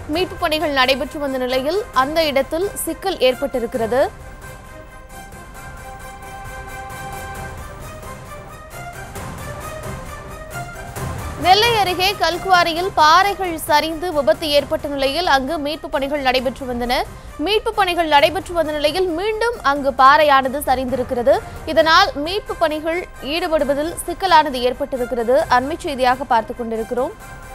மீட்புப் பணிகள் நடைபெற்று வந்த நிலையில் அந்த இடத்தில் சிக்கல் ஏற்பட்டிருக்கிறது நெல்லை அருகே கல்குவாரியில் பாறைகள் சரிந்து விபத்து ஏற்பட்ட நிலையில் அங்கு மீட்புப் பணிகள் நடைபெற்று வந்தன மீட்புப் பணிகள் நடைபெற்று வந்த நிலையில் மீண்டும் அங்கு பாறையானது சரிந்திருக்கிறது இதனால் மீட்புப் பணிகள் ஈடுபடுவதில் சிக்கலானது ஏற்பட்டிருக்கிறது அண்மை செய்தியாக பார்த்துக் கொண்டிருக்கிறோம்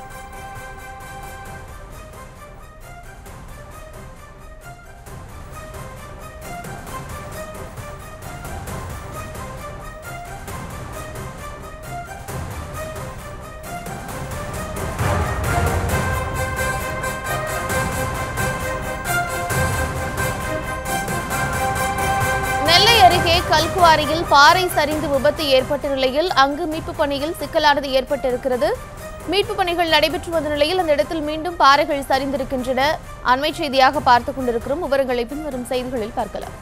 நெல்லை அருகே கல்குவாரியில் பாறை சரிந்து விபத்து ஏற்பட்ட நிலையில் அங்கு மீட்புப் பணியில் சிக்கலானது ஏற்பட்டிருக்கிறது மீட்புப் பணிகள் நடைபெற்று வந்த நிலையில் அந்த இடத்தில் மீண்டும் பாறைகள் சரிந்திருக்கின்றன அண்மை செய்தியாக பார்த்துக் கொண்டிருக்கிறோம் விவரங்களை பின்வரும் செய்திகளில் பார்க்கலாம்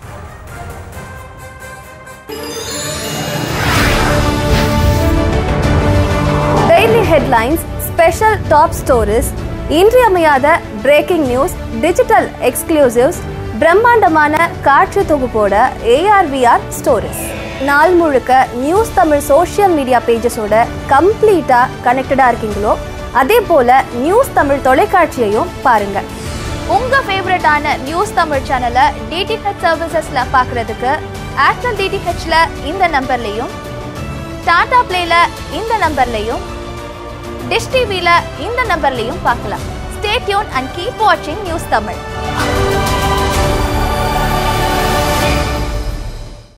daily headlines special top stories இன்றியமையாத பிரேக்கிங் நியூஸ் டிஜிட்டல் எக்ஸ்க்ளூசிவ்ஸ் பிரம்மாண்டமான காட்சி தொகுப்போட ஏஆர்விஆர் ஸ்டோரிஸ் நாள் முழுக்க நியூஸ் தமிழ் சோஷியல் மீடியா பேஜஸோட கம்ப்ளீட்டாக கனெக்டடாக இருக்கீங்களோ அதே போல் நியூஸ் தமிழ் தொலைக்காட்சியையும் பாருங்கள் உங்கள் ஃபேவரட்டான நியூஸ் தமிழ் சேனலை டிடிஹெச் சர்வீசஸில் பார்க்குறதுக்கு ஏர்டெல் டிடிஹெச்சில் இந்த நம்பர்லையும் டாடா பிளேல இந்த நம்பர்லையும் டிஷ் டிவில இந்த நம்பர்லையும் பார்க்கலாம் ஸ்டே டியூன் அண்ட் கீப் வாட்சிங் நியூஸ் தமிழ்